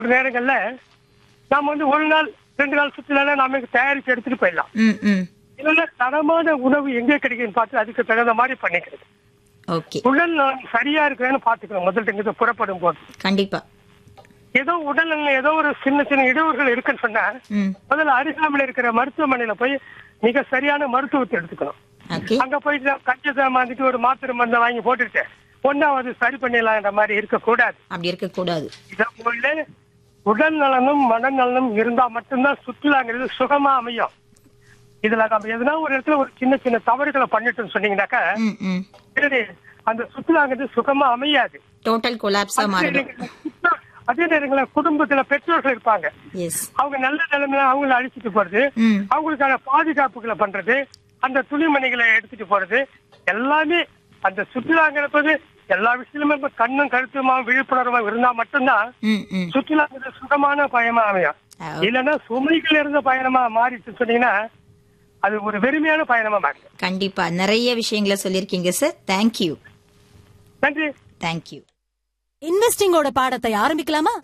நேரங்கள்ல நாம வந்து ஒரு நாள் ரெண்டு நாள் சுற்றுலா நாம இங்க தயாரிச்சு எடுத்துட்டு போயிடலாம் ம் ம் இல்லைன்னா தரமான உணவு எங்க கிடைக்குன்னு பார்த்து அதுக்கு தகுந்த மாதிரி பண்ணிக்கிறது ஓகே உடல் நலம் சரியா இருக்கிறேன்னு பாத்துக்கணும் முதல்ல இங்க புறப்படும் போது கண்டிப்பா ஏதோ உடல் நலம் ஏதோ ஒரு சின்ன சின்ன இடையூறுகள் இருக்குன்னு சொன்னா ம் முதல்ல அருகாமையில் இருக்கிற மருத்துவமனையில போய் மிக சரியான மருத்துவத்தை எடுத்துக்கணும் ஓகே அங்க போயிட்டு கஞ்சத்தை மாத்திட்டு ஒரு மாத்திரை மருந்தை வாங்கி போட்டுட்டு ஒன்னாவது சரி பண்ணிடலாம்ன்ற மாதிரி இருக்கக்கூடாது அப்படி இருக்கக்கூடாது இதே உடல் நலனும் மனநலனும் இருந்தா மட்டும்தான் சுற்றுலாங்கிறது சுகமா அமையும் இதுல நம்ம எதுனா ஒரு இடத்துல ஒரு சின்ன சின்ன தவறுகளை பண்ணிட்டோம்னு சொன்னீங்கன்னாக்கா ம் ம் பின்னாடி அந்த சுற்றுலாங்கிறது சுகமா அமையாது டோட்டல் கொலாப்ஸா அதே மாறிடும் நேரங்கள்ல சுற்று- அதே நேரங்கள குடும்பத்துல பெற்றோர்கள் இருப்பாங்க எஸ் அவங்க நல்ல நிலைமையில அவங்கள அழிச்சிட்டு போறது ம் அவங்களுக்கான பாதுகாப்புகளை பண்றது அந்த துணிமணிகளை எடுத்துட்டு போறது எல்லாமே அந்த சுற்றுலாங்கிறது எல்லா விஷயமுமே இப்ப கண்ணும் கருத்துமா விழிப்புணர்வா இருந்தா மட்டும்தான் ம் ம் சுற்றுலாங்கிறது சுகமான பயணமா அமையும் ஆ, இல்லைன்னா சுமைகள் இருந்த பயணமா மாறிட்டு சொன்னீங்கன்னா அது ஒரு வெறுமையான பயணமா மாறிடும் கண்டிப்பா நிறைய விஷயங்களை சொல்லியிருக்கீங்க சார் தேங்க்யூ நன்றி தேங்க்யூ இன்வெஸ்டிங்கோட பாடத்தை ஆரம்பிக்கலாமா